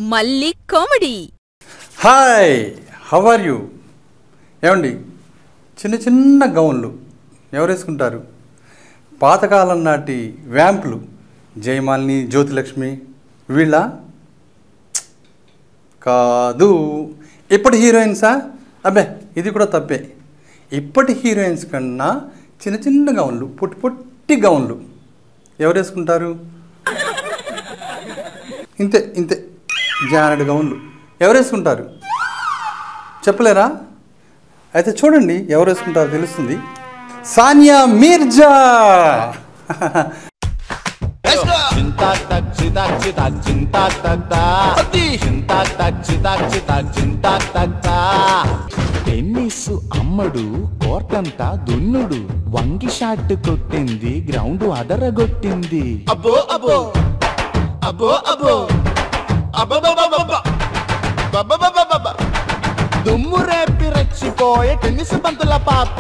మళ్ళీ comedy hi how are you ఏమండి చిన్న చిన్న గౌన్లు ఎవరు వేసుకుంటారు పాతకాలం నాటి వ్యాంపులు జయమాలిని జ్యోతిలక్ష్మి వీళ్ళ కాదు ఇప్పటి హీరోయిన్సా అబ్బే ఇది కూడా తప్పే ఇప్పటి హీరోయిన్స్ కన్నా చిన్న చిన్న గౌన్లు పొట్టి పొట్టి గౌన్లు ఎవరు వేసుకుంటారు ఇంతే ఇంతే జానెడు గౌన్లు ఎవరు వేసుకుంటారు చెప్పలేరా అయితే చూడండి ఎవరు వేసుకుంటారో తెలుస్తుంది సానియా మీర్జా చింతా తక్ చితా చితా చింతా తక్తా చింతా తక్ చితా చితా చింతా తక్తా టెన్నిస్ అమ్మడు కోర్టంతా దున్నుడు వంగి షాట్ కొట్టింది గ్రౌండ్ అదరగొట్టింది అబ్బో అబ్బో అబ్బో అబ్బో అబ్బో దుమ్ము రేపి రెచ్చిపోయే టెన్నిస్ బంతుల పాప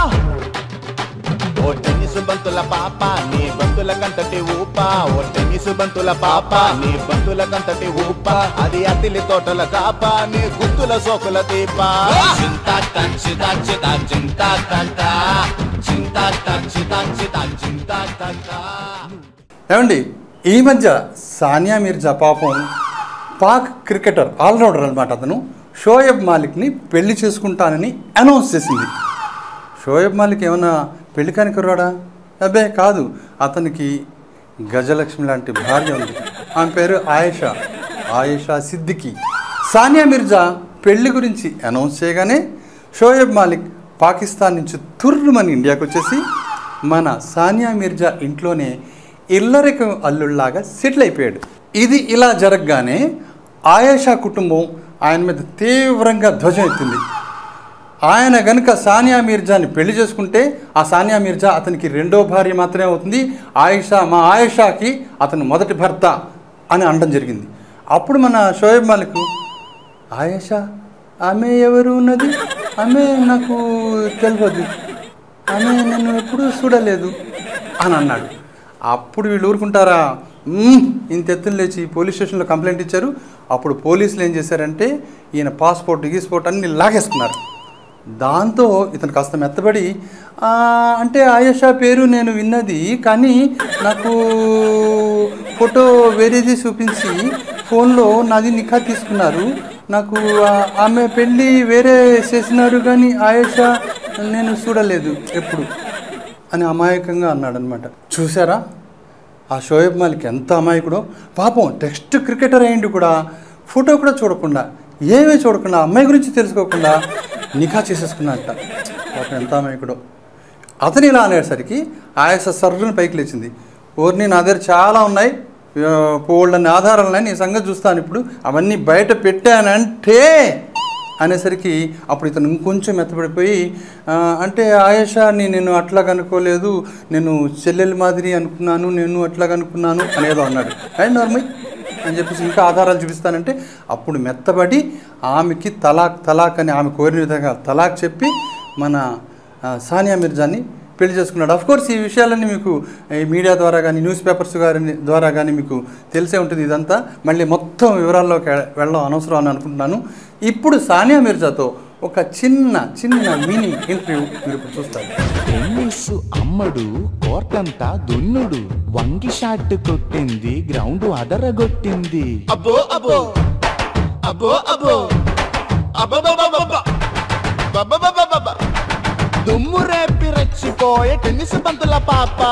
ఓ టెన్నిస్ బంతుల పాప నీ బంతుల కంతటి ఊప ఓ టెన్నిస్ బంతుల పాప నీ బంతుల కంతటి ఊప అది అతిలి తోటల కాప నీ గుత్తుల సోకుల దీప చింతా చింతా చింతా చింతా తంతా చింతా చింతా చింతా చింతా తంతా ఏమండి ఈ మధ్య సానియా మీర్జా పాపం పాక్ క్రికెటర్ ఆల్రౌండర్ అనమాట అతను షోయబ్ మాలిక్ని పెళ్లి చేసుకుంటానని అనౌన్స్ చేసింది షోయబ్ మాలిక్ ఏమన్నా పెళ్లి కాని కుర్రాడా అబ్బే కాదు అతనికి గజలక్ష్మి లాంటి భార్య ఉంది ఆమె పేరు ఆయేషా ఆయేషా సిద్దికి సానియా మిర్జా పెళ్లి గురించి అనౌన్స్ చేయగానే షోయబ్ మాలిక్ పాకిస్తాన్ నుంచి తుర్రుమని ఇండియాకి వచ్చేసి మన సానియా మిర్జా ఇంట్లోనే ఇల్లరికం అల్లుళ్లాగా సెటిల్ అయిపోయాడు ఇది ఇలా జరగగానే ఆయేషా కుటుంబం ఆయన మీద తీవ్రంగా ధ్వజం ఎత్తింది ఆయన గనుక సానియా మీర్జాని పెళ్లి చేసుకుంటే ఆ సానియా మీర్జా అతనికి రెండో భార్య మాత్రమే అవుతుంది ఆయిషా మా ఆయిషాకి అతను మొదటి భర్త అని అనడం జరిగింది అప్పుడు మన షోయబ్ మాలిక్ ఆయేషా ఆమె ఎవరు ఉన్నది ఆమె నాకు తెలియదు ఆమె నన్ను ఎప్పుడూ చూడలేదు అని అన్నాడు అప్పుడు వీళ్ళు ఊరుకుంటారా మ్మ్, ఇంత ఎత్తులు లేచి పోలీస్ స్టేషన్లో కంప్లైంట్ ఇచ్చారు అప్పుడు పోలీసులు ఏం చేశారంటే ఈయన పాస్పోర్ట్ గీస్పోర్ట్ అన్ని లాగేసుకున్నారు దాంతో ఇతను కాస్త మెత్తబడి "ఆ, అంటే ఆయేషా పేరు నేను విన్నది కానీ నాకు ఫోటో వేరేది చూపించి ఫోన్లో నాది నిఖా తీసుకున్నారు నాకు ఆ- ఆమె పెళ్ళి వేరే చేసినారు కానీ ఆయేషా నేను చూడలేదు ఎప్పుడు అని అమాయకంగా అన్నాడనమాట చూసారా ఆ షోయబ్ మాలిక్ ఎంత అమాయకుడో పాపం టెక్స్ట్ క్రికెటర్ అయ్యిండి కూడా ఫోటో కూడా చూడకుండా ఏమీ చూడకుండా అమ్మాయి గురించి తెలుసుకోకుండా నిఘా చేసేసుకున్నట్ట పాపం ఎంత అమాయకుడో అతను ఇలా అనేసరికి ఆయస సర్రుని పైకి లేచింది ఓర్ని నా దగ్గర చాలా ఉన్నాయి పోళ్ళని ఆధారాలు ఉన్నాయి నీ సంగతి చూస్తాను ఇప్పుడు అవన్నీ బయట పెట్టానంటే అనేసరికి అప్పుడు ఇతను ఇంకొంచెం మెత్తబడిపోయి "ఆ, అంటే ఆయేషాని నేను అట్లా కనుక్కోలేదు నేను చెల్లెలి మాదిరి అనుకున్నాను నేను అట్లా కనుక్కున్నాను అనేదో అన్నాడు అండ్ నార్మల్ అని చెప్పేసి ఇంకా ఆధారాలు చూపిస్తానంటే అప్పుడు మెత్తబడి ఆమెకి తలాక్ తలాక్ అని ఆమె కోరిన విధంగా తలాక్ చెప్పి మన ఆ, సానియా మిర్జాని పెళ్లి చేసుకున్నాడు అఫ్ కోర్స్ ఈ విషయాలన్నీ మీకు ఈ మీడియా ద్వారా కానీ న్యూస్ పేపర్స్ గారి ద్వారా కానీ మీకు తెలిసే ఉంటుంది ఇదంతా మళ్ళీ మొత్తం వివరాల్లోకి వె- వెళ్ళడం అనవసరం అని అనుకుంటున్నాను ఇప్పుడు సానియా మిర్జాతో ఒక చిన్న చిన్న మినీ ఇంటర్వ్యూ మీరు ఇప్పుడు చూస్తారు టెన్నిస్ అమ్మడు కోర్టంతా దున్నుడు వంగి షాట్ కొట్టింది గ్రౌండ్ అదరగొట్టింది అబ్బో అబ్బో అబ్బో అబ్బో అబ్బో దుమ్ము రేపి రెచ్చిపోయే టెన్నిస్ బంతుల పాప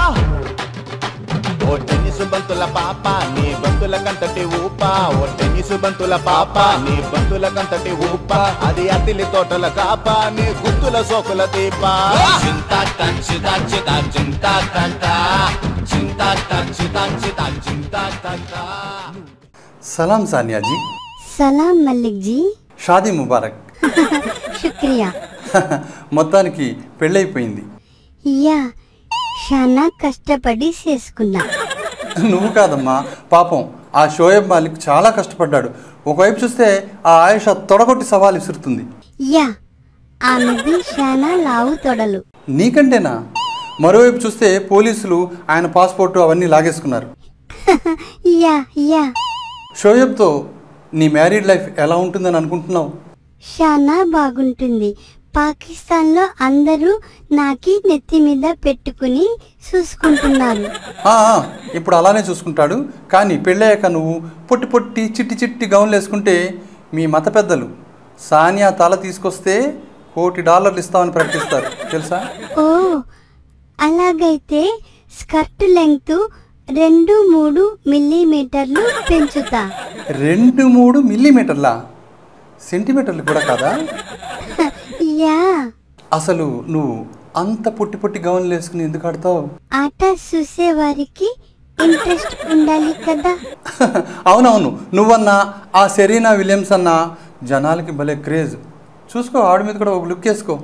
ఓ టెన్నిస్ బంతుల పాప నీ బంతుల కంతటి ఊప ఓ టెన్నిస్ బంతుల పాప నీ బంతుల కంతటి ఊప అది అతిలి తోటల కాప నీ గుత్తుల సోకుల దీప చింతా చింతా చింతా చింతా తంతా చింతా చింతా చింతా చింతా తంతా సలాం సానియాజీ సలాం మల్లిక్ జీ షాదీ ముబారక్ శుక్రియా మొత్తానికి పెళ్ళైపోయింది యా చాలా కష్టపడి చేసుకున్నా నువ్వు కాదమ్మా పాపం ఆ షోయబ్ మాలిక్ చాలా కష్టపడ్డాడు ఒకవైపు చూస్తే ఆ ఆయుష తొడగొట్టి సవాల్ విసురుతుంది యా ఆమెది చాలా లావు తొడలు నీకంటేనా మరోవైపు చూస్తే పోలీసులు ఆయన పాస్పోర్టు అవన్నీ లాగేసుకున్నారు యా యా షోయబ్తో నీ మ్యారీడ్ లైఫ్ ఎలా ఉంటుందని అనుకుంటున్నావు చాలా బాగుంటుంది పాకిస్తాన్లో అందరూ నాకి నెత్తి మీద పెట్టుకుని చూసుకుంటున్నారు ఆ, ఆ, ఇప్పుడు అలానే చూసుకుంటాడు కానీ పెళ్ళయ్యాక నువ్వు పొట్టి పొట్టి చిట్టి చిట్టి గౌన్లు వేసుకుంటే మీ మత పెద్దలు సానియా తల తీసుకొస్తే కోటి డాలర్లు ఇస్తామని ప్రకటిస్తారు తెలుసా ఓ అలాగైతే స్కర్ట్ లెంగ్త్ రెండు మూడు మిల్లీమీటర్లు పెంచుతా రెండు మూడు మిల్లీమీటర్లా సెంటీమీటర్లు కూడా కాదా యా అసలు నువ్వు అంత పొట్టి పొట్టి గౌన్లు వేసుకుని ఎందుకు ఆడతావు ఆట చూసే వారికి ఇంట్రెస్ట్ ఉండాలి కదా అవునవును నువ్వన్నా ఆ సెరీనా విలియమ్స్ అన్న జనాలకి భలే క్రేజ్ చూసుకో ఆడి మీద కూడా ఒక లుక్ వేసుకో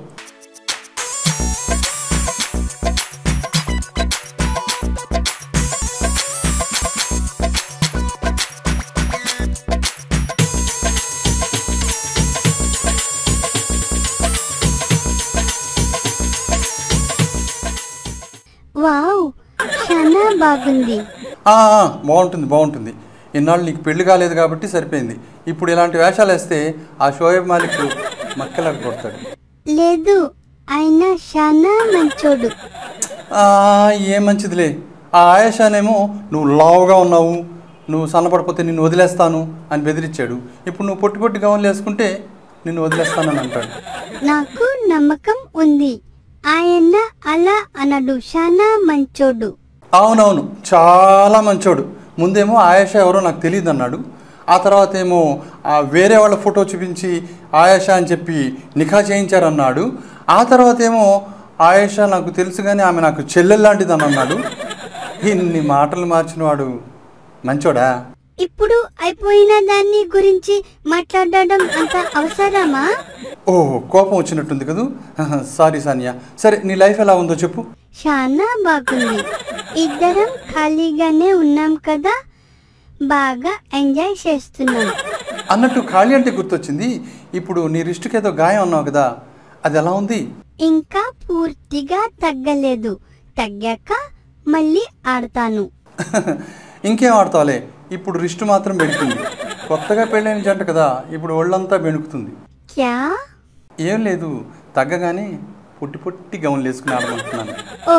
వావ్ చాలా బాగుంది ఆ, ఆ, బాగుంటుంది బాగుంటుంది ఇన్నాళ్ళు నీకు పెళ్లి కాలేదు కాబట్టి సరిపోయింది ఇప్పుడు ఇలాంటి వేషాలు వేస్తే ఆ షోయబ్ మాలిక్ మక్కలకు కొడతాడు లేదు ఆయన చాలా మంచోడు ఆ, ఏం మంచిదిలే ఆ ఆయేషానేమో నువ్వు లావుగా ఉన్నావు నువ్వు సన్నపడిపోతే నిన్ను వదిలేస్తాను అని బెదిరించాడు ఇప్పుడు నువ్వు పొట్టి పొట్టి గౌన్లు వేసుకుంటే నిన్ను వదిలేస్తానని అంటాడు నాకు నమ్మకం ఉంది ఆయన అలా అనడు చాలా మంచోడు అవునవును చాలా మంచోడు ముందేమో ఆయేషా ఎవరో నాకు తెలియదు అన్నాడు ఆ తర్వాత ఏమో ఆ వేరే వాళ్ళ ఫోటో చూపించి ఆయేషా అని చెప్పి నిఖా చేయించారన్నాడు ఆ తర్వాత ఏమో ఆయేషా నాకు తెలుసు కానీ ఆమె నాకు చెల్లెలు లాంటిది అని అన్నాడు ఇన్ని మాటలు మార్చిన వాడు మంచోడా ఇప్పుడు అయిపోయిన దాన్ని గురించి మాట్లాడడం అంత అవసరమా ఓ కోపం వచ్చినట్టుంది కదూ సారీ సానియా సరే నీ లైఫ్ ఎలా ఉందో చెప్పు చాలా బాగుంది ఇద్దరం ఖాళీగానే ఉన్నాం కదా బాగా ఎంజాయ్ చేస్తున్నాం అన్నట్టు ఖాళీ అంటే గుర్తొచ్చింది ఇప్పుడు నీ రిస్టుకి ఏదో గాయం అన్నావు కదా అది ఎలా ఉంది ఇంకా పూర్తిగా తగ్గలేదు తగ్గాక మళ్ళీ ఆడతాను ఇంకేం ఆడతావులే ఇప్పుడు రిస్ట్ మాత్రం బెణుకుతుంది కొత్తగా పెళ్ళైన జంట కదా ఇప్పుడు ఒళ్ళంతా బెణుకుతుంది క్యా ఏం లేదు తగ్గగానే పొట్టి పొట్టి గౌన్లు వేసుకుని ఆడమంటున్నాను ఓ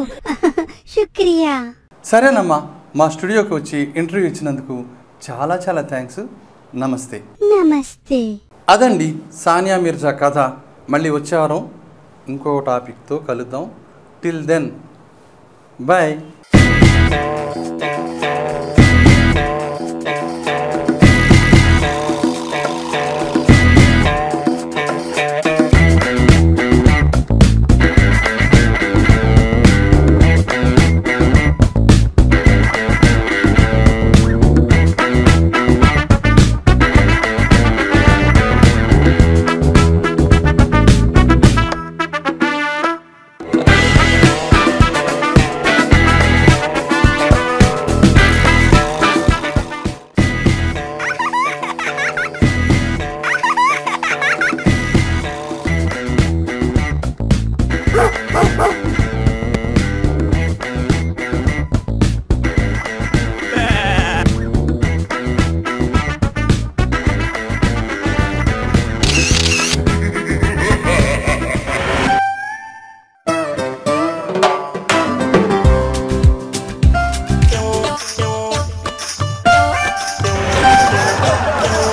శుక్రియా సరేనమ్మా మా స్టూడియోకి వచ్చి ఇంటర్వ్యూ ఇచ్చినందుకు చాలా చాలా థ్యాంక్స్ నమస్తే నమస్తే అదండి సానియా మిర్జా కథ మళ్ళీ వచ్చే వారం ఇంకో టాపిక్తో కలుద్దాం టిల్ దెన్ బాయ్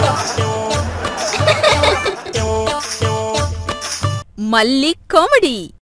మళ్ళీ కామెడీ